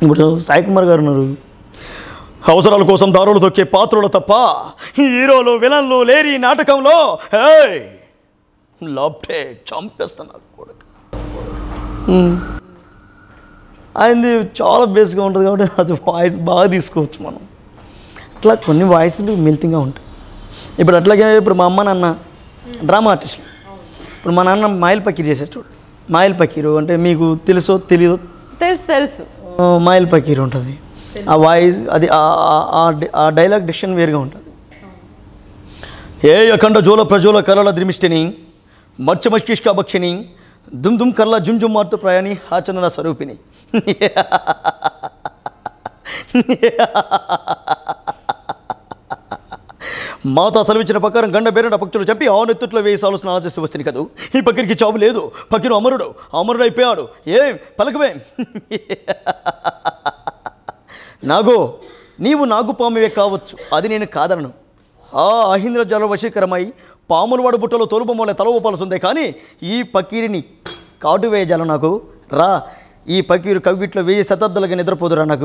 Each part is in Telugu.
ఇప్పుడు సాయి కుమార్ గారు ఉన్నారు అవసరాల కోసం దారులు తొక్కే పాత్రలు తప్ప హీరోలు విలన్లు లేరి ఈ నాటకంలో హే లాప్టే చంపేస్తున్నారు కొడుకు ఆయనది చాలా బేస్గా ఉంటుంది కాబట్టి అది వాయిస్ బాగా తీసుకోవచ్చు మనం అట్లా కొన్ని వాయిస్లు మిల్తింగ్గా ఉంటాయి ఇప్పుడు అట్లాగే ఇప్పుడు మా అమ్మ నాన్న డ్రామా ఆర్టిస్టులు ఇప్పుడు మా నాన్న మాయిల్ పకీర్ చేసేటోడు మాయిల్ పకీరు అంటే మీకు తెలుసో తెలియదో తెలుసు తెలుసు ఆ, మాయిల్ పకీర్ ఉంటుంది ఆ వాయిస్ అది ఆ- ఆ- ఆ డి- ఆ డైలాగ్ డిక్షన్ వేరుగా ఉంటుంది ఏ అఖండ జోల ప్రజోల కలల ద్రిమిష్టిని మత్స్య మస్తిష్క భక్షిని దుమ్ దుమ్ కర్ల జుమ్ జుమ్ మార్తు ప్రయాణి హాచనద స్వరూపిణి మాత సెలవిచ్చిన ప్రకారం గండ బేరడ పక్షులు చంపి ఆ నెత్తుట్లో వేయి సాలు స్నానం చేసి వస్తుంది కదూ ఈ పక్కిరికి చావు లేదు పక్కిరు అమరుడు అమరుడు అయిపోయాడు ఏం పలకవే నాగో నీవు నాగు పామువే కావచ్చు అది నేను కాదనను ఆ అహింద్ర జల వశీకరమై పాముల వాడు బుట్టలో తోలుబొమ్మలే తల ఊపాల్సిందే కానీ ఈ పకీరిని కాటు వేయజాలం నాకు రా ఈ పకీరు కవిట్లో వెయ్యి శతాబ్దాలుగా నిద్రపోదురా నాకు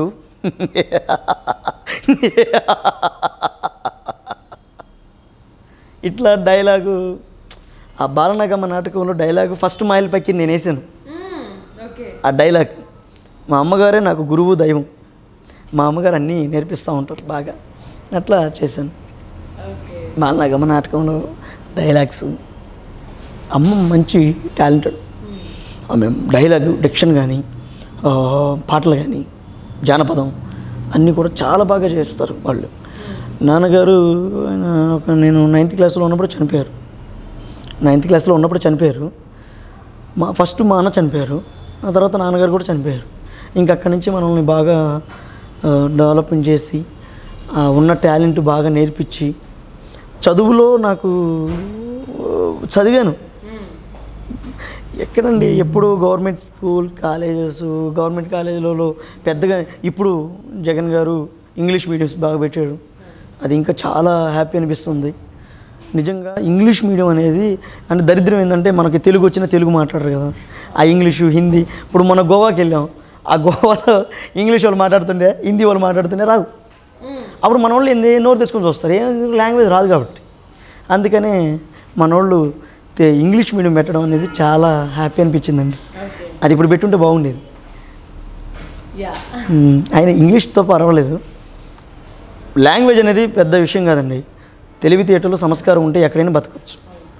ఇట్లా డైలాగు ఆ బాలనగమ్మ నాటకంలో డైలాగు ఫస్ట్ మైల్ పక్కీ నేను వేసాను ఓకే ఆ డైలాగ్ మా అమ్మగారే నాకు గురువు దైవం మా అమ్మగారు అన్నీ నేర్పిస్తూ ఉంటారు బాగా అట్లా చేశాను ఓకే బాలనగమ్మ నాటకంలో డైలాగ్స్ అమ్మ మంచి టాలెంటెడ్ ఆమె డైలాగ్ డిక్షన్ కానీ ఆ, పాటలు కానీ జానపదం అన్నీ కూడా చాలా బాగా చేస్తారు వాళ్ళు నాన్నగారు ఆయన ఒక నేను నైన్త్ క్లాస్లో ఉన్నప్పుడు చనిపోయారు నైన్త్ క్లాస్లో ఉన్నప్పుడు చనిపోయారు మా ఫస్ట్ మా అన్న చనిపోయారు ఆ తర్వాత నాన్నగారు కూడా చనిపోయారు ఇంక అక్కడి నుంచి మనల్ని బాగా డెవలప్మెంట్ చేసి ఆ, ఉన్న టాలెంట్ బాగా నేర్పించి చదువులో నాకు ఆ, చదివాను ఎక్కడండి ఎప్పుడు గవర్నమెంట్ స్కూల్ కాలేజెస్ గవర్నమెంట్ కాలేజీలలో పెద్దగా ఇప్పుడు జగన్ గారు ఇంగ్లీష్ మీడియంస్ బాగా పెట్టాడు అది ఇంకా చాలా హ్యాపీ అనిపిస్తుంది నిజంగా ఇంగ్లీష్ మీడియం అనేది అంటే దరిద్రం ఏంటంటే మనకి తెలుగు వచ్చిన తెలుగు మాట్లాడరు కదా ఆ ఇంగ్లీషు హిందీ ఇప్పుడు మన గోవాకి వెళ్ళాం ఆ గోవాలో ఇంగ్లీష్ వాళ్ళు మాట్లాడుతుండే హిందీ వాళ్ళు మాట్లాడుతుండే రాదు అప్పుడు మన వాళ్ళు ఏంది నోరు తెచ్చుకొని చూస్తారు ఏం లాంగ్వేజ్ రాదు కాబట్టి అందుకనే మనోళ్ళు తే- ఇంగ్లీష్ మీడియం పెట్టడం అనేది చాలా హ్యాపీ అనిపించిందండి అది ఇప్పుడు పెట్టుంటే బాగుండేది యా ఉమ్, ఆయన ఇంగ్లీష్తో పర్వాలేదు లాంగ్వేజ్ అనేది పెద్ద విషయం కాదండి తెలివితేటలు సంస్కారం ఉంటే ఎక్కడైనా బతకచ్చు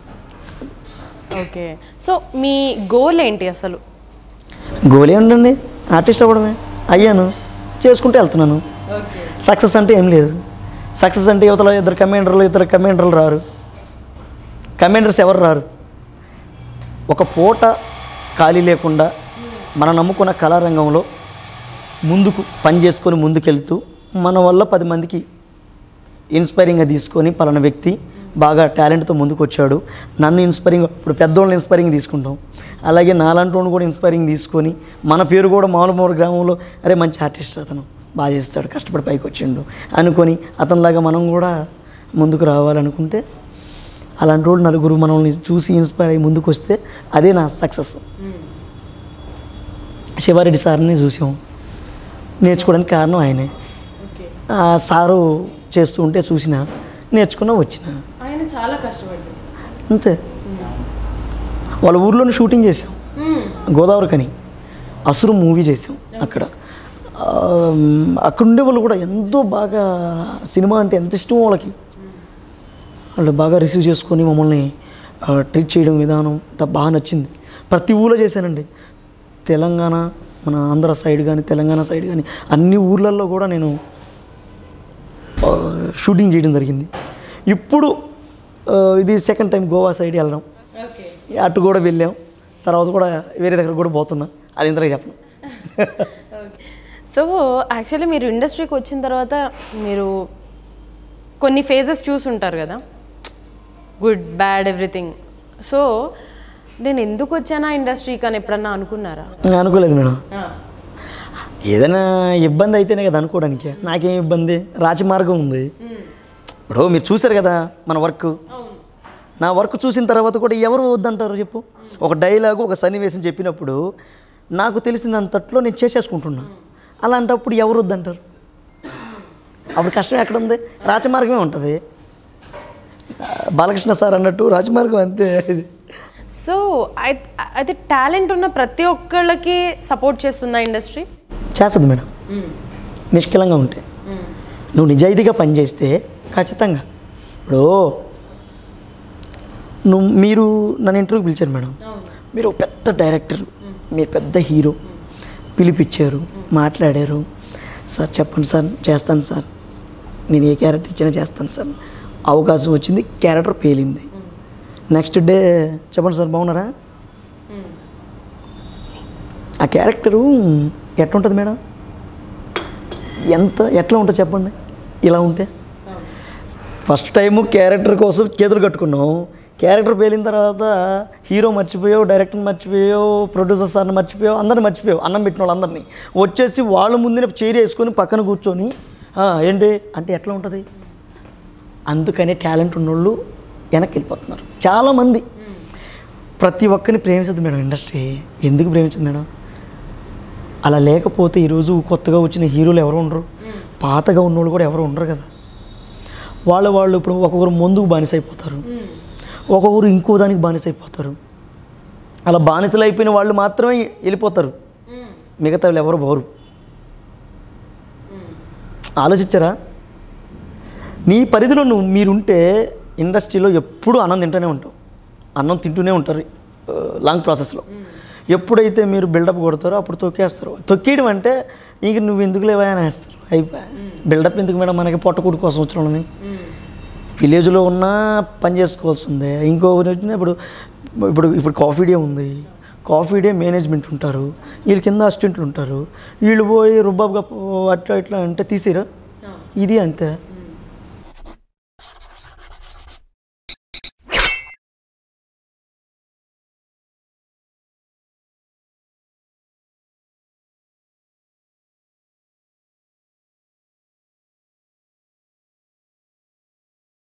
ఓకే సో మీ గోల్ ఏంటి అసలు గోల్ ఏముందండి ఆర్టిస్ట్ అవ్వడమే అయ్యాను చేసుకుంటూ వెళ్తున్నాను ఓకే సక్సెస్ అంటే ఏం లేదు సక్సెస్ అంటే యువతలో ఇద్దరు కమాండర్లు ఇద్దరు కమాండర్లు రారు కమాండర్స్ ఎవరు రారు ఒక పూట ఖాళీ లేకుండా మనం నమ్ముకున్న కళారంగంలో ముందుకు పని చేసుకొని ముందుకెళ్తూ మన వల్ల పది మందికి ఇన్స్పైరింగ్గా తీసుకొని పలానా వ్యక్తి బాగా టాలెంట్తో ముందుకు వచ్చాడు నన్ను ఇన్స్పైరింగ్ ఇప్పుడు పెద్దోళ్ళని ఇన్స్పైరింగ్ తీసుకుంటాం అలాగే నాలాంటి వాడిని కూడా ఇన్స్పైరింగ్ తీసుకొని మన పేరు కూడా మామూలు గ్రామంలో అరే మంచి ఆర్టిస్ట్ అతను బాగా చేస్తాడు కష్టపడి పైకి వచ్చిండు అనుకొని అతనిలాగా మనం కూడా ముందుకు రావాలనుకుంటే అలాంటి వాళ్ళు నలుగురు మనల్ని చూసి ఇన్స్పైర్ అయ్యి ముందుకు వస్తే అదే నా సక్సెస్ శివారెడ్డి సార్ని చూసాం నేర్చుకోవడానికి కారణం ఆయనే ఓకే ఆ సారు చేస్తూ ఉంటే చూసిన నేర్చుకున్నా వచ్చిన ఆయన చాలా కష్టపడ్డారు అంతే వాళ్ళ ఊర్లోనే షూటింగ్ చేసాం గోదావరి కని అసురు మూవీ చేసాం అక్కడ ఆ, అక్కడ ఉండే వాళ్ళు కూడా ఎంతో బాగా సినిమా అంటే ఎంత ఇష్టమో వాళ్ళకి వాళ్ళు బాగా రిసీవ్ చేసుకొని మమ్మల్ని ఆ, ట్రీట్ చేయడం విధానం అంతా బాగా నచ్చింది ప్రతి ఊళ్ళో చేశానండి తెలంగాణ మన ఆంధ్ర సైడ్ కానీ తెలంగాణ సైడ్ కానీ అన్ని ఊర్లలో కూడా నేను ఆ, షూటింగ్ చేయడం జరిగింది ఇప్పుడు ఆ, ఇది సెకండ్ టైం గోవా సైడ్ వెళ్ళడం ఓకే అటు కూడా వెళ్ళాం తర్వాత కూడా వేరే దగ్గర కూడా పోతున్నా అది ఇంతలో చెప్పను సో యాక్చువల్లీ మీరు ఇండస్ట్రీకి వచ్చిన తర్వాత మీరు కొన్ని ఫేజెస్ చూసుంటారు కదా గుడ్ బ్యాడ్ ఎవ్రీథింగ్ సో నేను ఎందుకు వచ్చానా ఇండస్ట్రీకి అని ఎప్పుడన్నా అనుకున్నారా నేను అనుకోలేదు మేడం ఏదైనా ఇబ్బంది అయితేనే కదా అనుకోవడానికి నాకేం ఇబ్బంది రాచి మార్గం ఉంది ఇప్పుడు మీరు చూశారు కదా మన వర్క్ నా వర్క్ చూసిన తర్వాత కూడా ఎవరు వద్దంటారు చెప్పు ఒక డైలాగు ఒక సన్నివేశం చెప్పినప్పుడు నాకు తెలిసినంతట్లో నేను చేసేసుకుంటున్నా అలాంటప్పుడు ఎవరు వద్దంటారు అప్పుడు కష్టం ఎక్కడ ఉంది రాచమార్గమే ఉంటుంది ఆ, బాలకృష్ణ సార్ అన్నట్టు రాజమార్గం అంతే సో అయితే టాలెంట్ ఉన్న ప్రతి ఒక్కళ్ళకి సపోర్ట్ చేస్తుందా ఇండస్ట్రీ చేస్తుంది మేడం నిష్కలంగా ఉంటే నువ్వు నిజాయితీగా పనిచేస్తే ఖచ్చితంగా ఇప్పుడు నువ్వు మీరు నన్ను ఇంటర్వ్యూకి పిలిచారు మేడం మీరు ఒక పెద్ద డైరెక్టర్ మీరు పెద్ద హీరో పిలిపించారు మాట్లాడారు సార్ చెప్పండి సార్ చేస్తాను సార్ నేను ఏ క్యారెక్టర్ ఇచ్చినా చేస్తాను సార్ అవకాశం వచ్చింది క్యారెక్టర్ పేలింది నెక్స్ట్ డే చెప్పండి సార్ బాగున్నారా ఆ క్యారెక్టరు ఎట్లుంటుంది మేడం ఎంత ఎట్లా ఉంటుంది చెప్పండి ఇలా ఉంటే ఫస్ట్ టైము క్యారెక్టర్ కోసం చేతులు కట్టుకున్నాం క్యారెక్టర్ పేలిన తర్వాత హీరో మర్చిపోయావు డైరెక్టర్ మర్చిపోయావు ప్రొడ్యూసర్ సార్ని మర్చిపోయావు అందరిని మర్చిపోయావు అన్నం పెట్టిన వాళ్ళందరినీ వచ్చేసి వాళ్ళ ముందునే చైర్ వేసుకొని పక్కన కూర్చొని "ఆ, ఏంటి అంటే ఎట్లా ఉంటుంది అందుకనే టాలెంట్ ఉన్నోళ్ళు వెనక్కి వెళ్ళిపోతున్నారు చాలామంది ప్రతి ఒక్కరిని ప్రేమించదు మేడం ఇండస్ట్రీ ఎందుకు ప్రేమించదు మేడం అలా లేకపోతే ఈరోజు కొత్తగా వచ్చిన హీరోలు ఎవరు ఉండరు పాతగా ఉన్నోళ్ళు కూడా ఎవరు ఉండరు కదా వాళ్ళు వాళ్ళు ఇప్పుడు ఒక్కొక్కరు ముందుకు బానిస అయిపోతారు ఒక్కొక్కరు ఇంకో దానికి బానిస అయిపోతారు అలా బానిసలు అయిపోయిన వాళ్ళు మాత్రమే వెళ్ళిపోతారు మిగతా వాళ్ళు ఎవరు పోరు ఆలోచించారా నీ పరిధిలో నువ్వు మీరుంటే ఇండస్ట్రీలో ఎప్పుడూ అన్నం తింటూనే ఉంటావు అన్నం తింటూనే ఉంటారు ఆ, లాంగ్ ప్రాసెస్లో ఎప్పుడైతే మీరు బిల్డప్ కొడతారో అప్పుడు తొక్కేస్తారు తొక్కేయడం అంటే ఇంక నువ్వు ఎందుకు లేవా అని వేస్తారు అయిపోయి బిల్డప్ ఎందుకు మేడం మనకి పొట్టకూడి కోసం వచ్చిన వాళ్ళని విలేజ్లో ఉన్నా పని చేసుకోవాల్సిందే ఇంకో వచ్చిన ఇప్పుడు ఇప్పుడు ఇప్పుడు కాఫీ డే ఉంది కాఫీ డే మేనేజ్మెంట్ ఉంటారు వీళ్ళ కింద అసిస్టెంట్లు ఉంటారు వీళ్ళు పోయి రుబాబ్గా పో- అట్లా ఇట్లా అంటే తీసిరా ఇది అంతే